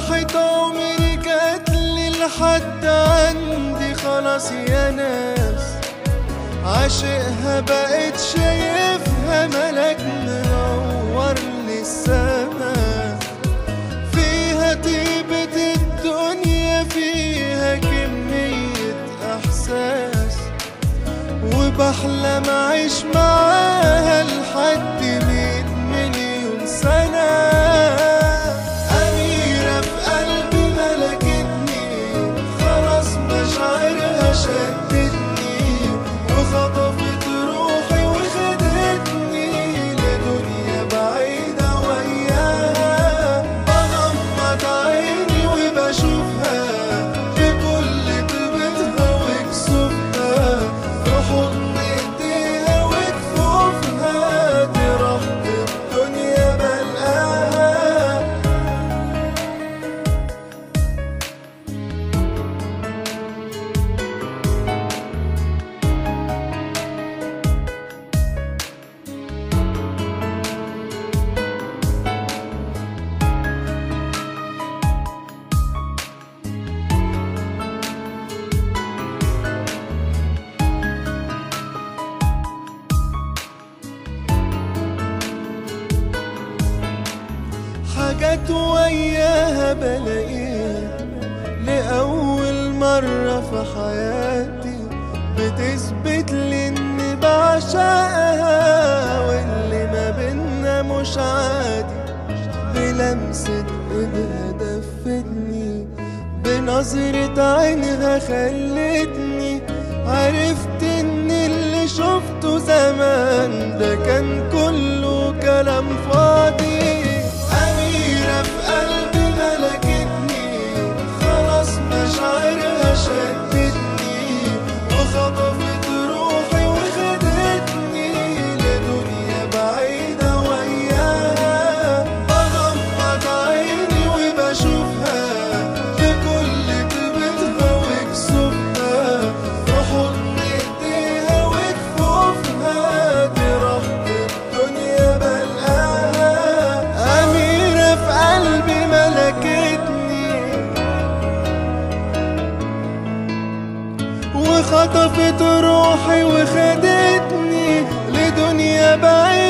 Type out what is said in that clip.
راحت عمري جاتلي لحد عندي خلاص يا ناس عاشقها بقيت شايفها ملك منور لي السما فيها طيبة الدنيا فيها كمية إحساس وبحلم أعيش معاها لحد مية مليون سنة أميرة في قلبي ملكتني خلاص مشاعرها شدتني وخطفت روحي وخدتني لدنيا بعيدة وياها بغمض عيني وبشوفها بكل طيبتها وكسوفها في حضن ايديها وكفوفها دي رحمة الدنيا بلقاها حاجات وياها بلاقيها لأول مرة في حياتي بتثبت لي إني بعشقها واللي ما بينا مش عادي بلمسة إيدها دفتني بنظرة عينها خلتني عرفت إن اللي شفته زمان ده كان كله كلام فاضي أميرة في قلبي ملكتني خلاص مشاعرها شدتني وخطفت روحي وخدتني لدنيا بعيدة وياها بغمض عيني وبشوفها بكل طيبتها وكسوفها في حضن ايديها وكفوفها دي رحمة الدنيا بلقاها أميرة في قلبي ملكتني وخطفت روحي وخدتني لدنيا بعيدة